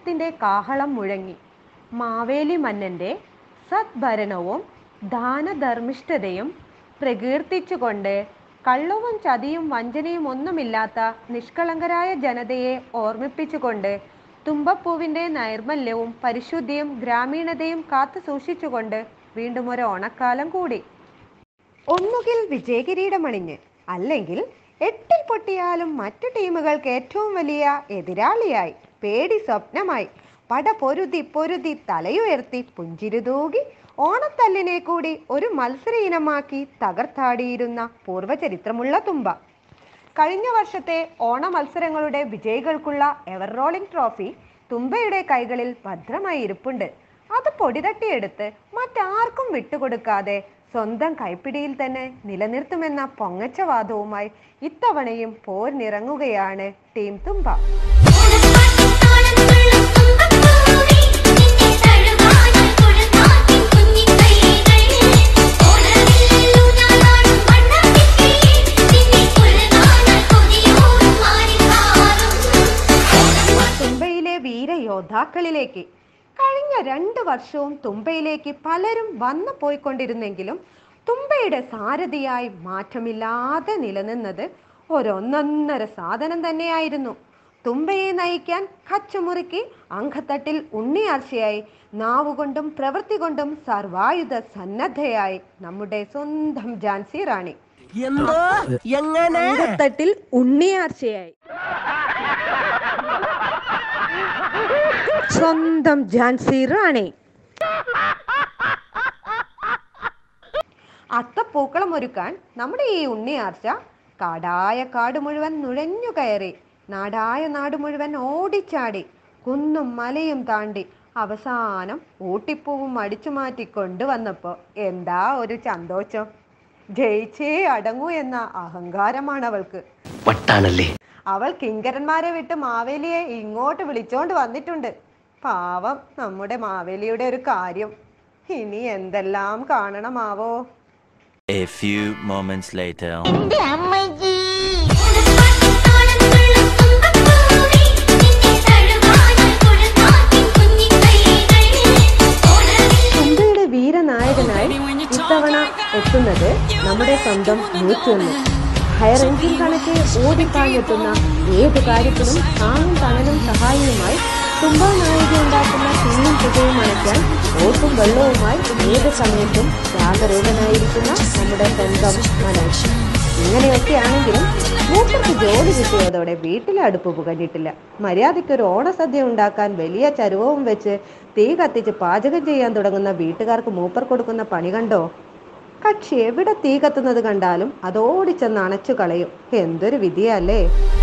സ്വാതന്ത്ര്യത്തിന്റെ കാഹളം മുഴങ്ങി മാവേലി മന്നന്റെ സദ്ഭരണവും ദാനധർമ്മിഷ്ഠതയും പ്രകീർത്തിച്ചുകൊണ്ട് കള്ളവും ചതിയും വഞ്ചനയും ഒന്നുമില്ലാത്ത നിഷ്കളങ്കരായ ജനതയെ ഓർമ്മിപ്പിച്ചുകൊണ്ട് തുമ്പപ്പൂവിന്റെ നൈർമല്യവും പരിശുദ്ധിയും ഗ്രാമീണതയും കാത്തു സൂക്ഷിച്ചുകൊണ്ട് വീണ്ടും ഒരു ഓണക്കാലം കൂടി ഒന്നുകിൽ വിജയകിരീടമണിഞ്ഞ് അല്ലെങ്കിൽ എട്ടിൽ പൊട്ടിയാലും മറ്റു ടീമുകൾക്ക് ഏറ്റവും വലിയ എതിരാളിയായി പേടി സ്വപ്നമായി പട പൊരുതി പൊരുതി തലയുയർത്തി പുഞ്ചിരി തൂകി ഓണത്തല്ലിനെ കൂടി ഒരു മത്സര ഇനമാക്കി തകർത്താടിയിരുന്ന പൂർവ്വചരിത്രമുള്ള തുമ്പ കഴിഞ്ഞ വർഷത്തെ ഓണ മത്സരങ്ങളുടെ വിജയികൾക്കുള്ള എവർ റോളിംഗ് ട്രോഫി തുമ്പയുടെ കൈകളിൽ ഭദ്രമായി ഇരിപ്പുണ്ട് അത് പൊടിതട്ടിയെടുത്ത് മറ്റാർക്കും വിട്ടുകൊടുക്കാതെ സ്വന്തം കൈപ്പിടിയിൽ തന്നെ നിലനിർത്തുമെന്ന പൊങ്ങച്ചവാദവുമായി ഇത്തവണയും പോരിനിറങ്ങുകയാണ് ടീം തുമ്പ തുമ്പയിലെ വീരയോദ്ധാക്കളിലേക്ക് കഴിഞ്ഞ രണ്ട് വർഷവും തുമ്പയിലേക്ക് പലരും വന്നു പോയിക്കൊണ്ടിരുന്നെങ്കിലും തുമ്പയുടെ സാരഥിയായി മാറ്റമില്ലാതെ നിലനിന്നത് ഒരൊന്നൊന്നര സാധനം തന്നെയായിരുന്നു തുമ്പയെ നയിക്കാൻ കച്ചമുറുക്കി അങ്കത്തട്ടിൽ ഉണ്ണിയാർച്ചയായി നാവുകൊണ്ടും പ്രവൃത്തി കൊണ്ടും സർവായുധ സന്നദ്ധയായി നമ്മുടെ സ്വന്തം ജാൻസി റാണി എന്തോ എങ്ങനെ അങ്കത്തട്ടിൽ ഉണ്ണിയാർച്ചയായി സ്വന്തം ജാൻസി റാണി അത്തപ്പൂക്കളം ഒരുക്കാൻ നമ്മുടെ ഈ ഉണ്ണിയാർച്ച കാടായ കാട് മുഴുവൻ നുഴഞ്ഞു കയറി നാടായ നാട് മുഴുവൻ ഓടിച്ചാടി കുന്നും മലയും താണ്ടി അവസാനം ഊട്ടിപ്പൂവും അടിച്ചു മാറ്റി കൊണ്ടുവന്നപ്പോ എന്താ ഒരു സന്തോഷം ജയിച്ചേ അടങ്ങൂ എന്ന അഹങ്കാരമാണ് അവൾക്ക് വട്ടാണല്ലേ അവൾ കിങ്കരന്മാരെ വിട്ട് മാവേലിയെ ഇങ്ങോട്ട് വിളിച്ചോണ്ട് വന്നിട്ടുണ്ട് പാവം നമ്മുടെ മാവേലിയുടെ ഒരു കാര്യം ഇനി എന്തെല്ലാം കാണണമാവോ A few moments later. തുമ്പയുടെ വീരനായകനായി ഇത്തവണ എത്തുന്നത് നമ്മുടെ സ്വന്തം നൂറ്റൊന്ന് ഹയർ എഞ്ചിൻ കണക്കെ ഓടിപ്പാഞ്ഞെത്തുന്ന ഏത് കാര്യത്തിനും താങ്ങും തണലും സഹായിയുമായി തുമ്പ നായിക ഉണ്ടാക്കുന്ന തീയും പുകയും അണയ്ക്കാൻ ഓട്ടും വെള്ളവുമായി ഏത് സമയത്തും ജാഗരൂകനായിരിക്കുന്ന നമ്മുടെ സ്വന്തം മനോജ് ഇങ്ങനെയൊക്കെയാണെങ്കിലും മൂപ്പർക്ക് ജോലി കിട്ടിയതോടെ വീട്ടിലെ അടുപ്പ് പുകഞ്ഞിട്ടില്ല മര്യാദയ്ക്ക് ഒരു ഓണസദ്യ ഉണ്ടാക്കാൻ വലിയ ചരുവവും വെച്ച് തീ കത്തിച്ച് പാചകം ചെയ്യാൻ തുടങ്ങുന്ന വീട്ടുകാർക്ക് മൂപ്പർ കൊടുക്കുന്ന പണി കണ്ടോ കക്ഷി എവിടെ തീ കത്തുന്നത് കണ്ടാലും അതോടിച്ചെന്ന് അണച്ചു കളയും എന്തൊരു വിധിയല്ലേ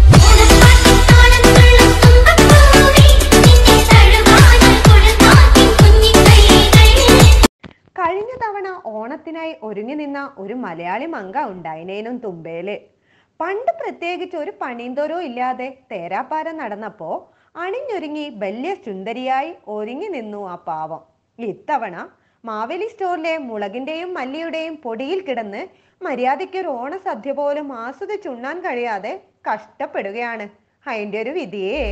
കഴിഞ്ഞ തവണ ഓണത്തിനായി ഒരുങ്ങി നിന്ന ഒരു മലയാളി മങ്ക ഉണ്ടായിനേനും തുമ്പേല് പണ്ട് പ്രത്യേകിച്ച് ഒരു പണീന്തോരോ ഇല്ലാതെ തേരാപ്പാരം നടന്നപ്പോ അണിഞ്ഞൊരുങ്ങി വലിയ സുന്ദരിയായി ഒരുങ്ങി നിന്നു ആ പാവം ഇത്തവണ മാവേലി സ്റ്റോറിലെ മുളകിന്റെയും മല്ലിയുടെയും പൊടിയിൽ കിടന്ന് മര്യാദയ്ക്ക് ഒരു ഓണസദ്യ പോലും ആസ്വദിച്ചുണ്ണാൻ കഴിയാതെ കഷ്ടപ്പെടുകയാണ് അതിന്റെ ഒരു വിധിയേ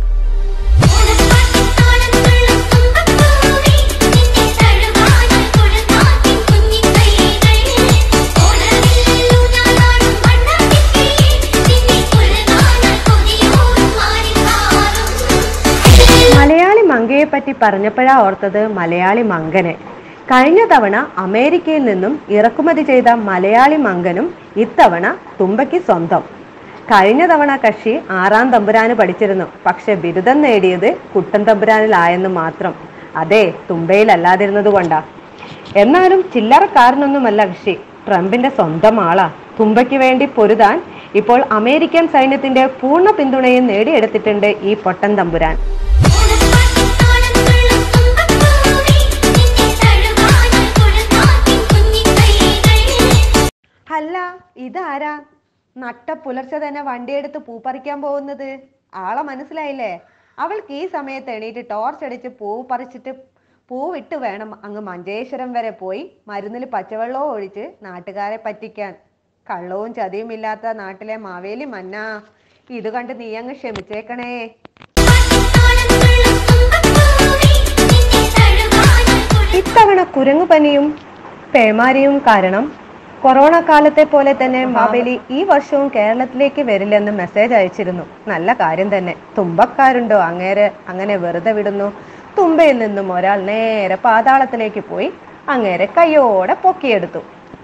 മലയാളി മങ്കയെ പറ്റി പറഞ്ഞപ്പോഴാ ഓർത്തത് മലയാളി മങ്കനെ കഴിഞ്ഞ തവണ അമേരിക്കയിൽ നിന്നും ഇറക്കുമതി ചെയ്ത മലയാളി മങ്കനും ഇത്തവണ തുമ്പയ്ക്ക് സ്വന്തം കഴിഞ്ഞ തവണ കക്ഷി ആറാം തമ്പുരാന് പഠിച്ചിരുന്നു പക്ഷെ ബിരുദം നേടിയത് കുട്ടൻ തമ്പുരാനിലായെന്ന് മാത്രം അതെ തുമ്പയിലല്ലാതിരുന്നത് കൊണ്ടാ എന്നാലും ചില്ലറക്കാരനൊന്നുമല്ല കക്ഷി ട്രംപിന്റെ സ്വന്തം ആളാ തുമ്പയ്ക്ക് വേണ്ടി പൊരുതാൻ ഇപ്പോൾ അമേരിക്കൻ സൈന്യത്തിന്റെ പൂർണ്ണ പിന്തുണയും നേടിയെടുത്തിട്ടുണ്ട് ഈ പൊട്ടൻ തമ്പുരാൻ അല്ല ഇതാരാ നട്ട പുലർച്ചെ തന്നെ വണ്ടിയെടുത്ത് പൂ പറിക്കാൻ പോകുന്നത് ആളെ മനസ്സിലായില്ലേ അവൾക്ക് ഈ സമയത്ത് എണീറ്റ് ടോർച്ച് അടിച്ച് പൂ പറിച്ചിട്ട് പൂവിട്ട് വേണം അങ്ങ് മഞ്ചേശ്വരം വരെ പോയി മരുന്നിൽ പച്ചവെള്ളവും ഒഴിച്ച് നാട്ടുകാരെ പറ്റിക്കാൻ കള്ളവും ചതിയും ഇല്ലാത്ത നാട്ടിലെ മാവേലി മന്ന ഇത് കണ്ട് നീ അങ്ങ് ക്ഷമിച്ചേക്കണേ ഇത്തവണ കുരങ്ങുപനിയും പേമാരിയും കാരണം കൊറോണ കാലത്തെ പോലെ തന്നെ മാവേലി ഈ വർഷവും കേരളത്തിലേക്ക് വരില്ലെന്ന് മെസ്സേജ് അയച്ചിരുന്നു നല്ല കാര്യം തന്നെ തുമ്പക്കാരുണ്ടോ അങ്ങേരെ അങ്ങനെ വെറുതെ വിടുന്നു തുമ്പയിൽ നിന്നും ഒരാൾ നേരെ പാതാളത്തിലേക്ക് പോയി അങ്ങേരെ കയ്യോടെ പൊക്കിയെടുത്തു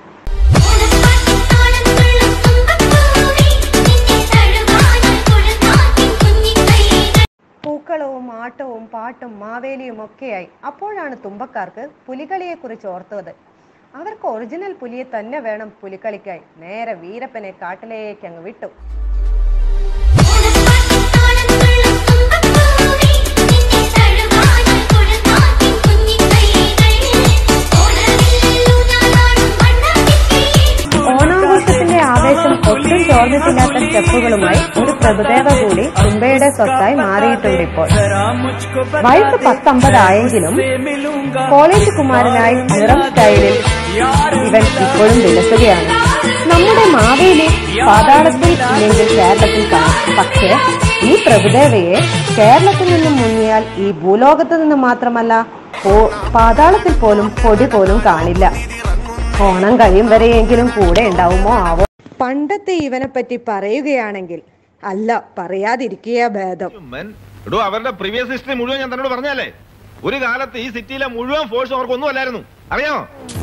പൂക്കളവും ആട്ടവും പാട്ടും മാവേലിയും ഒക്കെയായി അപ്പോഴാണ് തുമ്പക്കാർക്ക് പുലികളിയെക്കുറിച്ച് ഓർത്തത് അവർക്ക് ഒറിജിനൽ പുലിയെ തന്നെ വേണം പുലിക്കളിക്കായി നേരെ വീരപ്പനെ കാട്ടിലേക്ക് അങ്ങ് വിട്ടു ഓണാഘോഷത്തിന്റെ ആവേശം ഒട്ടും ചോർന്നിട്ടില്ലാത്ത സ്റ്റെപ്പുകളുമായി ഒരു പ്രഭുദേവ കൂടി തുമ്പയുടെ സ്വത്തായി മാറിയിട്ടുണ്ട് ഇപ്പോൾ വയസ്സ് പത്തൊമ്പതായെങ്കിലും കോളേജ് കുമാരനായി നിറം സ്റ്റൈലിൽ ഇവൻ ഇപ്പോഴും വിലസുകയാണ് നമ്മുടെ മാവേലി പാതാളത്തിൽ ഇല്ലെങ്കിൽ കേരളത്തിൽ കാണാം പക്ഷേ ഈ പ്രഭുദേവയെ കേരളത്തിൽ നിന്നും മുങ്ങിയാൽ ഈ ഭൂലോകത്ത് നിന്ന് മാത്രമല്ല ഓ- പാതാളത്തിൽ പോലും പൊടി പോലും കാണില്ല ഓണം കഴിയും വരെയെങ്കിലും കൂടെ ഉണ്ടാവുമോ ആവോ പണ്ടത്തെ ഇവനെ പറ്റി പറയുകയാണെങ്കിൽ അല്ല പറയാതിരിക്കുക ഭേദം ഉമ്മൻ, എടോ അവരുടെ പ്രീവിയസ് ഹിസ്റ്ററി മുഴുവൻ ഞാൻ തന്നോട് പറഞ്ഞല്ലേ ഒരു കാലത്ത് ഈ സിറ്റിയിലെ മുഴുവൻ ഫോഴ്സ് അവർക്കൊന്നും അല്ലായിരുന്നു അറിയാമോ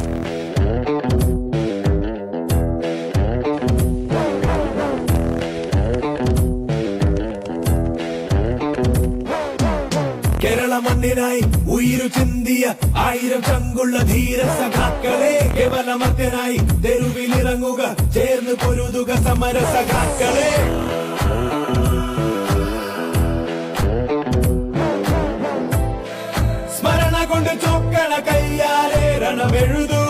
കേരള മണ്ണിനായി ഉയിരു ചിന്തിയ ആയിരം ചങ്കുള്ള ധീര സഖാക്കളെ കേവലമർത്യനായി തെരുവിലിറങ്ങുക ചേർന്ന് പൊരുതുക സമര സഖാക്കളെ സ്മരണ കൊണ്ട് ചൊക്കണ കയ്യാലെ രണമെഴുതൂ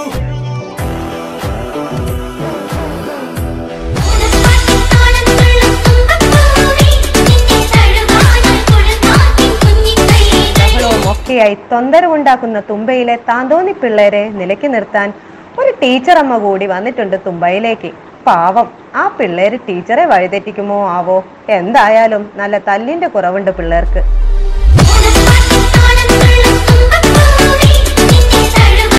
ബഹളവും ഒക്കെയായി തൊന്തരവുണ്ടാക്കുന്ന തുമ്പയിലെ താന്തോന്നി പിള്ളേരെ നിലയ്ക്ക് നിർത്താൻ ഒരു ടീച്ചറമ്മ കൂടി വന്നിട്ടുണ്ട് തുമ്പയിലേക്ക് പാവം ആ പിള്ളേര് ടീച്ചറെ വഴിതെറ്റിക്കുമോ ആവോ എന്തായാലും നല്ല തല്ലിന്റെ കുറവുണ്ട് പിള്ളേർക്ക്